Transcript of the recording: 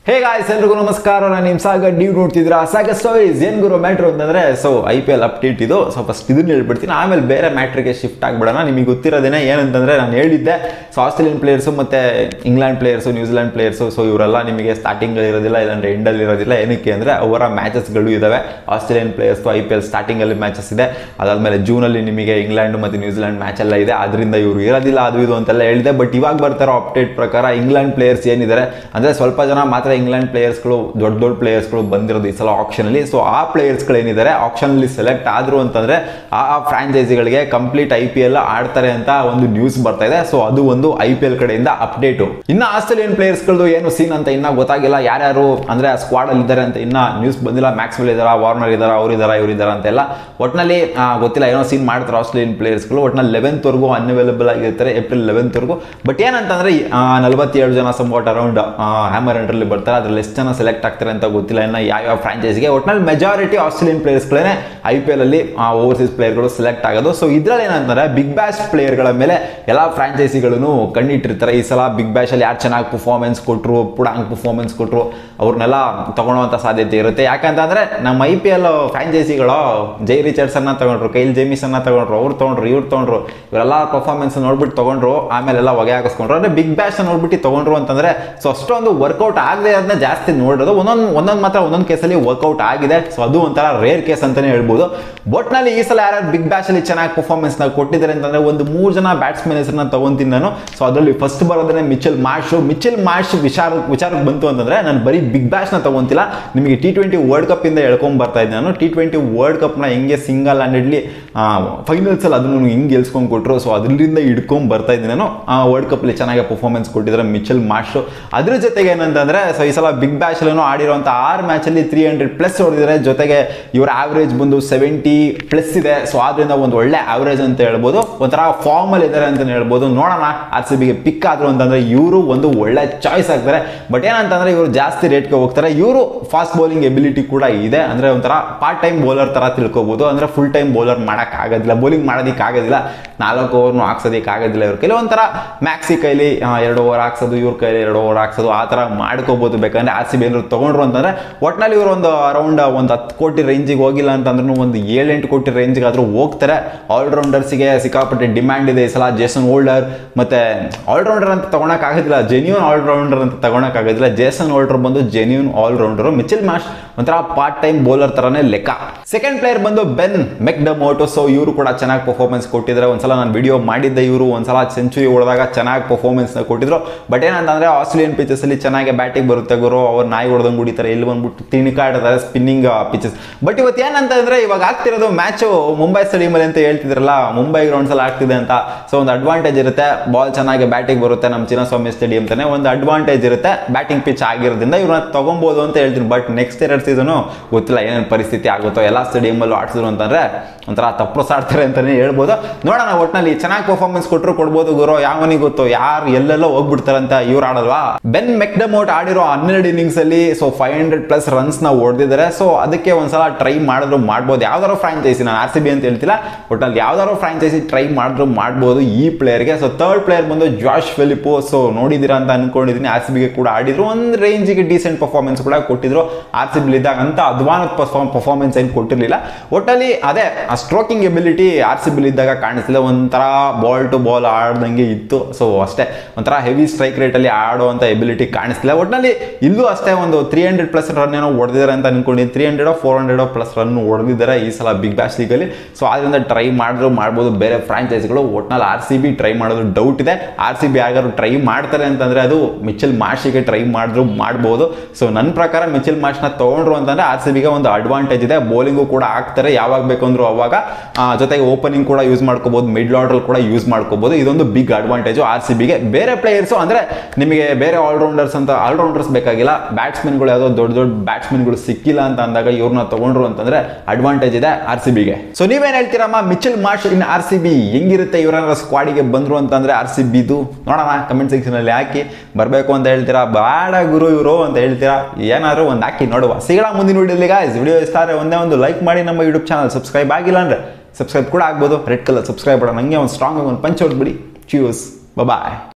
hey guys ಎಲ್ರಿಗೂ ನಮಸ್ಕಾರ ನಾನು ನಿಮ್ಮ ಸಾಗರ್ ನೀವು ನೋಡ್ತಿದ್ದೀರಾ ಸಾಗರ್ ಸ್ಟೋರೀಸ್ ಏನು ಗುರು ಮ್ಯಾಟ್ರು ಅಂತಂದ್ರೆ so I P L update ಇದು ಸೊ ಫಸ್ಟ್ ಇದನ್ನ ಹೇಳ್ಬಿಡ್ತೀನಿ ಆಮೇಲೆ ಬೇರೆ ಮ್ಯಾಟ್ರಿಗೆ ಶಿಫ್ಟ್ ಆಗ್ಬಿಡೋಣ ನಿಮಗೆ ಗೊತ್ತಿರೋದೇನೆ ಏನಂತಂದ್ರೆ ನಾನು ಹೇಳಿದ್ದೆ ಸೊ ಆಸ್ಟ್ರೇಲಿಯನ್ ಪ್ಲೇಯರ್ಸು ಮತ್ತೆ England players New Zealand players so ಇವರೆಲ್ಲ ನಿಮಗೆ ಸ್ಟಾರ್ಟಿಂಗ್ ಇರೋದಿಲ್ಲ ಇಲ್ಲಾಂದ್ರೆ ಎಂಡಲ್ಲಿ ಇರೋದಿಲ್ಲ ಏನಕ್ಕೆ ಅಂದರೆ ಅವರ ಮ್ಯಾಚಸ್ಗಳು ಇದಾವೆ ಆಸ್ಟ್ರೇಲಿಯನ್ ಪ್ಲೇಯರ್ಸ್ದು ಐ ಪಿ ಎಲ್ ಸ್ಟಾರ್ಟಿಂಗಲ್ಲಿ ಮ್ಯಾಚಸ್ ಇದೆ ಅದಾದಮೇಲೆ ಜೂನಲ್ಲಿ ನಿಮಗೆ ಇಂಗ್ಲೆಂಡ್ ಮತ್ತು ನ್ಯೂಜಿಲೆಂಡ್ ಮ್ಯಾಚ್ ಎಲ್ಲ ಇದೆ ಅದರಿಂದ ಇವರು ಇರೋದಿಲ್ಲ ಅದು ಇದು ಅಂತೆಲ್ಲ ಹೇಳಿದೆ ಬಟ್ ಇವಾಗ ಬರ್ತಾರೋ ಅಪ್ಡೇಟ್ ಪ್ರಕಾರ ಇಂಗ್ಲೆಂಡ್ ಪ್ಲೇಯರ್ಸ್ ಏನಿದ್ದಾರೆ ಅಂದರೆ ಸ್ವಲ್ಪ ಜನ ಮಾತ್ರ ಇಂಗ್ಲೆಂಡ್ ಪ್ಲೇಯರ್ಸ್ಗಳು ದೊಡ್ಡ ದೊಡ್ಡ ಪ್ಲೇಯರ್ಸ್ಗಳು ಬಂದಿರೋದು ಈ ಸಲ ಆಪ್ಷನಲ್ಲಿ ಸೊ ಆ ಪ್ಲೇಯರ್ಸ್ಗಳು ಏನಿದ್ದಾರೆ ಆಪ್ಷನಲ್ಲಿ ಸೆಲೆಕ್ಟ್ ಆದ್ರು ಅಂತಂದರೆ ಆ ಆ ಫ್ರಾಂಚೈಸಿಗಳಿಗೆ ಕಂಪ್ಲೀಟ್ ಐ ಪಿ ಎಲ್ ಆಡ್ತಾರೆ ಅಂತ ಒಂದು ನ್ಯೂಸ್ ಬರ್ತಾ ಇದೆ ಸೊ ಅದು ಒಂದು ಐ ಪಿ ಎಲ್ ಕಡೆಯಿಂದ ಅಪ್ಡೇಟು ಇನ್ನು ಆಸ್ಟ್ರೇಲಿಯನ್ ಪ್ಲೇಯರ್ಸ್ಗಳದ್ದು ಏನು ಸೀನ್ ಅಂತ ಇನ್ನೂ ಗೊತ್ತಾಗಿಲ್ಲ ಯಾರ್ಯಾರು ಅಂದರೆ ಆ ಸ್ಕ್ವಾಡಲ್ಲಿ ಇದ್ದಾರೆ ಅಂತ ಇನ್ನೂ ನ್ಯೂಸ್ ಬಂದಿಲ್ಲ ಮ್ಯಾಕ್ಸ್ವೆಲ್ ಇದಾರ ವಾರ್ನರ್ ಇದಾರ ಅವ್ರು ಇದಾರ ಇವ್ರು ಇದಾರ ಅಂತೆಲ್ಲ ಒಟ್ಟಿನಲ್ಲಿ ಗೊತ್ತಿಲ್ಲ ಏನೋ ಸೀನ್ ಮಾಡ್ತಾರೆ ಆಸ್ಟ್ರೇಲಿಯನ್ ಪ್ಲೇಯರ್ಸ್ಗಳು ಒಟ್ಟಿನಲ್ಲಿ ಲೆವೆಂತ್ವರೆಗೂ ಅನ್ಅವೈಲಬಲ್ ಆಗಿರ್ತಾರೆ ಏಪ್ರಿಲ್ ಲೆವೆಂತ್ವರೆಗೂ ಬಟ್ ಏನಂತಂದ್ರೆ ನಲವತ್ತೇಳು ಜನ ಸಂಬಾಟ್ ಅರೌಂಡ್ ಹ್ಯಾಮರ್ ಅಂಡ್ರಲ್ಲಿ ಬರ್ತಾರೆ ಅದ್ರಲ್ಲಿ ಎಷ್ಟು ಜನ ಸೆಲೆಕ್ಟ್ ಆಗ್ತಾರೆ ಅಂತ ಗೊತ್ತಿಲ್ಲ ಇನ್ನು ಯಾವ್ಯಾವ ಫ್ರಾಂಚೈಸ್ಗೆ ಒಟ್ಟಿನಲ್ಲಿ ಮೆಜಾರಿಟಿ ಆಸ್ಟ್ರೇಲಿಯನ್ ಪ್ಲೇಯರ್ಸ್ಗಳೇ ಐ ಪಿ ಎಲ್ ಅಲ್ಲಿ ಓವರ್ಸೀಸ್ ಪ್ಲೇಯರ್ಗಳು ಸೆಲೆಕ್ಟ್ ಆಗೋದು ಸೊ ಇದ್ರಲ್ಲಿ ಏನಂತಾರೆ ಬಿಗ್ ಬ್ಯಾಶ್ ಪ್ಲೇಯರ್ಗಳ ಮೇಲೆ ಎಲ್ಲ ಫ್ರಾಂಚೈಸಿಗಳನ್ನು ಕಣ್ಣಿಟ್ಟಿರ್ತಾರೆ ಈ ಸಲ ಬಿಗ್ ಬ್ಯಾಶ್ ಅಲ್ಲಿ ಯಾರು ಚೆನ್ನಾಗಿ ಪರ್ಫಾರ್ಮೆನ್ಸ್ ಕೊಟ್ಟರು ಪುಡಾಂಗ್ ಪರ್ಫಾರ್ಮೆನ್ಸ್ ಕೊಟ್ಟರು ಅವ್ರನ್ನೆಲ್ಲ ತಗೊಳ್ಳುವಂಥ ಸಾಧ್ಯತೆ ಇರುತ್ತೆ ಯಾಕಂತಂದ್ರೆ ನಮ್ಮ ಐ ಪಿ ಎಲ್ ಫ್ರಾಂಚೈಸಿಗಳು ಜೈ ರಿಚರ್ಡ್ಸನ್ನ ತಗೊಂಡ್ರು ಕೈಲ್ ಜೇಮಿಸನ್ನ ತಗೊಂಡ್ರು ಅವ್ರು ತಗೊಂಡ್ರು ಇವ್ರು ತಗೊಂಡ್ರು ಇವರೆಲ್ಲ ಪರ್ಫಾರ್ಮೆನ್ಸ್ ನೋಡ್ಬಿಟ್ಟು ತಗೊಂಡ್ರು ಆಮೇಲೆ ಎಲ್ಲ ಹೊಗೆ ಹಾಕಿಸ್ಕೊಂಡ್ರು ಅಂದ್ರೆ ಬಿಗ್ ಬ್ಯಾಶ್ ನೋಡ್ಬಿಟ್ಟು ತಗೊಂಡ್ರು ಅಂತಂದ್ರೆ ಸೊ ಅಷ್ಟೊಂದು ವರ್ಕೌಟ್ ಆಗದೆ ಅದನ್ನ ಜಾಸ್ತಿ ನೋಡೋದು ಒಂದೊಂದು ಒಂದೊಂದು ಮಾತ್ರ ಒಂದೊಂದು ಕೇಸಲ್ಲಿ ವರ್ಕೌಟ್ ಆಗಿದೆ ಸೊ ಅದು ಒಂಥರ ರೇರ್ ಕೇಸ್ ಅಂತಾನೆ ಹೇಳ್ಬೋದು ಒಟ್ನಲ್ಲಿ ಈ ಸಲ ಯಾರು ಬಿಗ್ ಬ್ಯಾಶ್ ಅಲ್ಲಿ ಚೆನ್ನಾಗಿ ಪರ್ಫಾರ್ಮೆನ್ಸ್ ನ ಕೊಟ್ಟಿದ್ದಾರೆ ಅಂತಂದ್ರೆ ಒಂದು ಮೂರು ಜನ ಬ್ಯಾಟ್ಸ್ಮನ್ ಹೆಸರನ್ನ ತಗೊಂತೀನಿ ನಾನು ಸೊ ಅದರಲ್ಲಿ ಫಸ್ಟ್ ಬರೋದ್ರೆ ಮಿಚಲ್ ಮಾರ್ಶ್ ಮಿಚಲ್ ಮಾರ್ಶ್ ವಿಚಾರ ವಿಚಾರಕ್ಕೆ ಬಂತು ಅಂತಂದ್ರೆ ನಾನು ಬರೀ ಬಿಗ್ ಬ್ಯಾಶ್ ನ ತಗೊಂತಿಲ್ಲ ನಿಮಗೆ ಟಿ ಟ್ವೆಂಟಿ ವರ್ಲ್ಡ್ ಕಪ್ ಇಂದ ಹೇಳ್ಕೊಂಡ್ ಬರ್ತಾ ಇದ್ದೆ ನಾನು ಟಿ ಟ್ವೆಂಟಿ ವರ್ಲ್ಡ್ ಕಪ್ ನ ಹೆಂಗೆ ಸಿಂಗಲ್ ಹ್ಯಾಂಡೆಡ್ಲಿ ಫೈನಲ್ಸ್ ಅಲ್ಲಿ ಅದನ್ನು ಹಿಂಗೆ ಗೆಲ್ಸ್ಕೊಂಡ್ ಕೊಟ್ಟರು ಸೊ ಅದರಿಂದ ಹಿಡ್ಕೊಂಡ್ ಬರ್ತಾ ಇದ್ದೀನಿ ನಾನು ವರ್ಲ್ಡ್ ಕಪ್ ಅಲ್ಲಿ ಚೆನ್ನಾಗಿ ಪರ್ಫಾರ್ಮೆನ್ಸ್ ಕೊಟ್ಟಿದ್ದಾರೆ ಮಿಚಲ್ ಮಾರ್ಶ್ ಅದ್ರ ಜೊತೆಗೆ ಏನಂತಂದ್ರೆ ಸೊ ಈ ಸಲ ಬಿಗ್ ಬ್ಯಾಶ್ ಅಲ್ಲೂ ಆಡಿರುವಂತ ಆರು ಮ್ಯಾಚ್ ಅಲ್ಲಿ ತ್ರೀ ಹಂಡ್ರೆಡ್ ಪ್ಲಸ್ ಹೊಡೆದಿದ್ದಾರೆ ಜೊತೆಗೆ ಇವರ ಆವರೇಜ್ ಬಂದು ಸೆವೆಂಟಿ ಪ್ಲಸ್ ಇದೆ ಸೊ ಆದ್ರಿಂದ ಒಂದು ಒಳ್ಳೆ ಆವರೇಜ್ ಅಂತ ಹೇಳ್ಬೋದು ಒಂಥರ ಫಾರ್ಮ್ ಅಲ್ಲಿ ಇದ್ದಾರೆ ಅಂತ ಹೇಳ್ಬೋದು ನೋಡೋಣ ಆರ್ ಸಿ ಬಿಗೆ ಪಿಕ್ ಆದ್ರು ಅಂತಂದ್ರೆ ಇವರು ಒಂದು ಒಳ್ಳೆ ಚಾಯ್ಸ್ ಆಗ್ತಾರೆ ಬಟ್ ಏನಂತಂದ್ರೆ ಇವರು ಜಾಸ್ತಿ ರೇಟ್ಗೆ ಹೋಗ್ತಾರೆ ಇವರು ಫಾಸ್ಟ್ ಬೌಲಿಂಗ್ ಎಬಿಲಿಟಿ ಕೂಡ ಇದೆ ಅಂದ್ರೆ ಒಂಥರ ಪಾರ್ಟ್ ಟೈಮ್ ಬೌಲರ್ ತರ ತಿಳ್ಕೊಬಹುದು ಅಂದ್ರೆ ಫುಲ್ ಟೈಮ್ ಬೌಲರ್ ಮಾಡಕ್ ಆಗೋದಿಲ್ಲ ಬೌಲಿಂಗ್ ಮಾಡೋದಕ್ಕೆ ಆಗೋದಿಲ್ಲ ನಾಲ್ಕು ಓವರ್ನು ಹಾಕ್ಸೋದಕ್ಕೆ ಆಗೋದಿಲ್ಲ ಇವ್ರ ಕೈಲಿ ಒಂಥರ ಮ್ಯಾಕ್ಸಿ ಕೈಲಿ ಆ, ಎರಡು ಓವರ್ ಹಾಕ್ಸೋದು ಇವ್ರ ಕೈಲಿ ಎರಡು ಓವರ್ ಹಾಕ್ಸೋದು ಆ ಥರ ಮಾಡ್ಕೋಬಹುದು ಬೇಕಂದ್ರೆ ಆರ್ ಸಿ ಬಿ ಏನಾದ್ರು ತಗೊಂಡ್ರು ಅಂತಂದ್ರೆ ಒಟ್ನಲ್ಲಿ ಇವರು ಒಂದು ಅರೌಂಡ್ ಒಂದು ಹತ್ತು ಕೋಟಿ ರೇಂಜಿಗೆ ಹೋಗಿಲ್ಲ ಅಂತಂದ್ರೂ ಒಂದು ಏಳೆಂಟು ಕೋಟಿ ರೇಂಜ್ಗೆ ಆದ್ರೂ ಹೋಗ್ತಾರೆ ಆಲ್ರೌಂಡರ್ಸ್ಗೆ ಸಿಕ್ಕಾಪಟ್ಟೆ ಡಿಮ್ಯಾಂಡ್ ಇದೆ ಈ ಸಲ ಜೇಸನ್ ಓಲ್ಡರ್ ಮತ್ತೆ ಆಲ್ರೌಂಡರ್ ಅಂತ ತಗೊಳಕ್ ಆಗೋದಿಲ್ಲ ಜೆನ್ಯೂನ್ ಆಲ್ರೌಂಡರ್ ಅಂತ ತಗೊಳಕ್ ಆಗೋದಿಲ್ಲ ಜೇಸನ್ ಓಲ್ಡರ್ ಬಂದು ಜೆನ್ಯೂನ್ ಆಲ್ರೌಂಡರ್ ಮಿಚಿಲ್ ಮಾಶ್ ಒಂಥರ ಪಾರ್ಟ್ ಟೈಮ್ ಬೌಲರ್ ತರನೇ ಲೆಕ್ಕ ಸೆಕೆಂಡ್ ಪ್ಲೇಯರ್ ಬಂದು ಬೆನ್ ಮೆಕ್ ಡ ಮೋಟೋ ಸೊ ಇವರು ಕೂಡ ಚೆನ್ನಾಗಿ ಪರ್ಫಾರ್ಮೆನ್ಸ್ ಕೊಟ್ಟಿದ್ದಾರೆ ಒಂದ್ಸಲ ನಾನು ವಿಡಿಯೋ ಮಾಡಿದ್ದೆ ಇವರು ಒಂದ್ಸಲ ಸೆಂಚುರಿ ಹೊಡೆದಾಗ ಚೆನ್ನಾಗಿ ಪರ್ಫಾರ್ಮೆನ್ಸ್ ನ ಕೊಟ್ಟಿದ್ರು ಬಟ್ ಏನಂತಂದ್ರೆ ಆಸ್ಟ್ರೇಲಿಯನ್ ಪಿಚಸ್ ಅಲ್ಲಿ ಚೆನ್ನಾಗಿ ಬ್ಯಾಟಿಂಗ್ ಬರುತ್ತೆ ಗುರು ಅವ್ರು ನಾಯಿ ಹೊಡೆದಂಗೆ ಹೊಡಿತಾರೆ ಇಲ್ಲಿ ಬಂದ್ಬಿಟ್ಟು ತಿಣಿಕಾಡ್ತಾರೆ ಸ್ಪಿನ್ನಿಂಗ್ ಪಿಚಸ್ ಬಟ್ ಇವತ್ತು ಏನಂತಂದ್ರೆ ಇವಾಗ ಆಗ್ತಿರೋದು ಮ್ಯಾಚು ಮುಂಬೈ ಸ್ಟೇಡಿಯಂ ಅಲ್ಲಿ ಅಂತ ಹೇಳ್ತಿದ್ರಲ್ಲ ಮುಂಬೈ ಗ್ರೌಂಡ್ಸ್ ಅಲ್ಲಿ ಆಗ್ತಿದೆ ಅಂತ ಸೊ ಒಂದು ಅಡ್ವಾಂಟೇಜ್ ಇರುತ್ತೆ ಬಾಲ್ ಚೆನ್ನಾಗಿ ಬ್ಯಾಟಿಂಗ್ ಬರುತ್ತೆ ನಮ್ಮ ಚಿನ್ನಸ್ವಾಮಿ ಸ್ಟೇಡಿಯಂ ತಾನೆ ಒಂದು ಅಡ್ವಾಂಟೇಜ್ ಇರುತ್ತೆ ಬ್ಯಾಟಿಂಗ್ ಪಿಚ್ ಆಗಿರೋದ್ರಿಂದ ಇವ್ರನ್ನ ತಗೊಬೋದು ಅಂತ ಹೇಳ್ತೀನಿ ಬಟ್ ನೆಕ್ಸ್ಟ್ ಎರಡು ಸೀಸನು ಗೊತ್ತಿಲ್ಲ ಏನೇನು ಪರಿಸ್ಥಿತಿ ಆಗುತ್ತೋ ಎಲ್ಲ ಸ್ಟೇಡಿಯಮಲ್ಲೂ ಆಡ್ಸಿದ್ರು ಅಂತಂದ್ರೆ ಒಂಥರ ತಪ್ಪು ಆಡ್ತಾರೆ ಅಂತಾನೆ ಹೇಳ್ಬೋದು ನೋಡೋಣ ಒಟ್ನಲ್ಲಿ ಚೆನ್ನಾಗಿ ಪರ್ಫಾರ್ಮೆನ್ಸ್ ಕೊಟ್ಟರು ಕೊಡ್ಬೋದು ಗುರು ಯಾವನಿಗೆ ಗೊತ್ತು ಯಾರು ಎಲ್ಲೆಲ್ಲೋ ಹೋಗ್ಬಿಡ್ತಾರೆ ಅಂತ ಇವ್ರು ಆಡಲ್ವಾ ಬೆನ್ ಮೆಕ್ಡಮೋಟ್ ಆಡಿರೋ ಹನ್ನೆರಡು ಇನ್ನಿಂಗ್ಸ್ ಅಲ್ಲಿ so five hundred plus runs ನ ಹೊಡೆದಿದ್ದಾರೆ ಸೊ ಅದಕ್ಕೆ ಒಂದ್ಸಲ ಟ್ರೈ ಮಾಡಿದ್ರು ಮಾಡ್ಬೋದು ಯಾವ್ದಾದ್ರು ಫ್ರಾಂಚೈಸಿ ನಾನು ಆರ್ ಸಿ ಬಿ ಅಂತ ಹೇಳ್ತಿಲ್ಲ ಒಟ್ಟಲ್ಲಿ ಯಾವ್ದಾದ್ರು ಫ್ರಾಂಚೈಸಿ ಟ್ರೈ ಮಾಡಿದ್ರು ಮಾಡ್ಬೋದು ಈ ಪ್ಲೇಯರ್ಗೆ ಸೊ ಥರ್ಡ್ ಪ್ಲೇಯರ್ ಬಂದು ಜಾಶ್ ಫಿಲಿಪೋ ಸೊ ನೋಡಿದಿರಾ ಅಂತ ಅನ್ಕೊಂಡಿದ್ದೀನಿ ಆರ್ ಸಿ ಬಿಗೆ ಕೂಡ ಆಡಿದ್ರು ಒಂದು ರೇಂಜಿಗೆ ಡೀಸೆಂಟ್ ಪರ್ಫಾರ್ಮೆನ್ಸ್ ಕೂಡ ಕೊಟ್ಟಿದ್ರು ಆರ್ ಸಿ ಬಿ ಇದ್ದಾಗ ಅಂತ ಅಧ್ವಾನ ಪರ್ಫಾರ್ಮೆನ್ಸ್ ಏನು ಕೊಟ್ಟಿರಲಿಲ್ಲ ಒಟ್ಟಲ್ಲಿ ಅದೇ ಆ stroking ability R C B ಇದ್ದಾಗ ಕಾಣಿಸ್ತಿಲ್ಲ ಒಂಥರ ಬಾಲ್ ಟು ಬಾಲ್ ಆಡ್ದಂಗೆ ಇತ್ತು ಸೊ ಅಷ್ಟೇ ಒಂಥರ ಹೆವಿ ಸ್ಟ್ರೈಕ್ ರೇಟಲ್ಲಿ ಆಡುವಂಥ ಎಬಿಲಿಟಿ ಕಾಣಿಸ್ತಿಲ್ಲ ಒಟ್ಟಿನಲ್ಲಿ ಇಲ್ಲೂ ಅಷ್ಟೇ ಒಂದು ತ್ರೀ ಹಂಡ್ರೆಡ್ ಪ್ಲಸ್ ರನ್ ಏನೋ ಹೊಡೆದಿದ್ದಾರೆ ಅಂತ ಅನ್ಕೊಂಡಿದ್ದೀನಿ three hundred four hundred plus run ಹೊಡೆದಿದ್ದಾರೆ ಈ ಸಲ ಬಿಗ್ ಬ್ಯಾಶ್ ಲೀಗಲ್ಲಿ ಸೊ ಆದ್ರಿಂದ ಟ್ರೈ ಮಾಡಿದ್ರು ಮಾಡ್ಬೋದು ಬೇರೆ ಫ್ರಾಂಚೈಸಿಗಳು ಒಟ್ನಲ್ಲಿ ಆರ್ ಸಿ ಬಿ ಟ್ರೈ ಮಾಡೋದು ಡೌಟ್ ಇದೆ ಆರ್ ಸಿ ಬಿ ಯಾರು ಟ್ರೈ ಮಾಡ್ತಾರೆ ಅಂತಂದ್ರೆ ಅದು ಮಿಚಲ್ ಮಾರ್ಷಿಗೆ ಟ್ರೈ ಮಾಡಿದ್ರು ಮಾಡ್ಬೋದು ಸೊ ನನ್ನ ಪ್ರಕಾರ ಮಿಚಲ್ ಮಾರ್ಷ್ನ ತಗೊಂಡ್ರು ಅಂತಂದ್ರೆ ಆರ್ ಸಿ ಬಿಗೆ ಒಂದು ಅಡ್ವಾಂಟೇಜ್ ಇದೆ ಬೌಲಿಂಗು ಕೂಡ ಆಗ್ತಾರೆ ಯಾವಾಗ ಬೇಕಂದ್ರು ಅವಾಗ ಆ, ಜೊತೆಗೆ ಓಪನಿಂಗ್ ಕೂಡ ಯೂಸ್ ಮಾಡ್ಕೋಬಹುದು ಮಿಡ್ ಆರ್ಡರ್ ಕೂಡ ಯೂಸ್ ಮಾಡ್ಕೋಬಹುದು ಇದೊಂದು ಬಿಗ್ ಅಡ್ವಾಂಟೇಜ್ ಆರ್ ಸಿ ಬಿಗೆ ಬೇರೆ ಪ್ಲೇಯರ್ಸ್ ಅಂದ್ರೆ ನಿಮಗೆ ಬೇರೆ ಆಲ್ರೌಂಡರ್ಸ್ ಅಂತ ಆಲ್ರೌಂಡರ್ಸ್ ಬೇಕಾಗಿಲ್ಲ ಬ್ಯಾಟ್ಸ್ಮನ್ಗಳು ಯಾವುದೋ ದೊಡ್ಡ ದೊಡ್ಡ ಬ್ಯಾಟ್ಸ್ಮನ್ಗಳು ಸಿಕ್ಕಿಲ್ಲ ಅಂತ ಅಂದಾಗ ಇವ್ರನ್ನ ತಗೊಂಡ್ರು ಅಂತಂದ್ರೆ ಅಡ್ವಾಂಟೇಜ್ ಇದೆ ಆರ್ ಸಿ ಬಿಗೆ ಸೊ ನೀವೇನ್ ಹೇಳ್ತೀರಮ್ಮ Mitchell Marsh in R C B ಹೆಂಗಿರುತ್ತೆ ಇವರ ಸ್ಕ್ವಾಡಿಗೆ ಬಂದ್ರು ಅಂತಂದ್ರೆ ಆರ್ ಸಿ ಬಿದು ನೋಡೋಣ ಕಮೆಂಟ್ ಸೆಕ್ಷನ್ ಅಲ್ಲಿ ಹಾಕಿ ಬರಬೇಕು ಅಂತ ಹೇಳ್ತೀರಾ ಬೇಡ ಗುರು ಇವರು ಅಂತ ಹೇಳ್ತೀರಾ ಏನಾದ್ರು ಒಂದು ಹಾಕಿ ನೋಡುವ ಸಿಗೋಣ ಮುಂದಿನ ವಿಡಿಯೋಲಿ ಗಾಯ್ಸ್ ವಿಡಿಯೋ ಇಷ್ಟ ಆದರೆ ಒಂದೇ ಒಂದು ಲೈಕ್ ಮಾಡಿ ನಮ್ಮ ಯೂಟ್ಯೂಬ್ ಚಾನಲ್ ಸಬ್ಸ್ಕ್ರೈಬ್ ಆಗಿಲ್ಲ ಅಂದ್ರೆ ಸಬ್ಸ್ಕ್ರೈಬ್ ಕೂಡ ಆಗ್ಬೋದು ರೆಡ್ ಕಲರ್ ಸಬ್ಸ್ಕ್ರೈಬ್ ಮಾಡೋಣ ಹಂಗೆ ಒಂದು ಸ್ಟ್ರಾಂಗ್ ಆಗಿ ಒಂದು ಪಂಚ್ ಹೊಡ್ಬಿಡಿ ಚ್ಯೂಸ್ ಬಾಯ್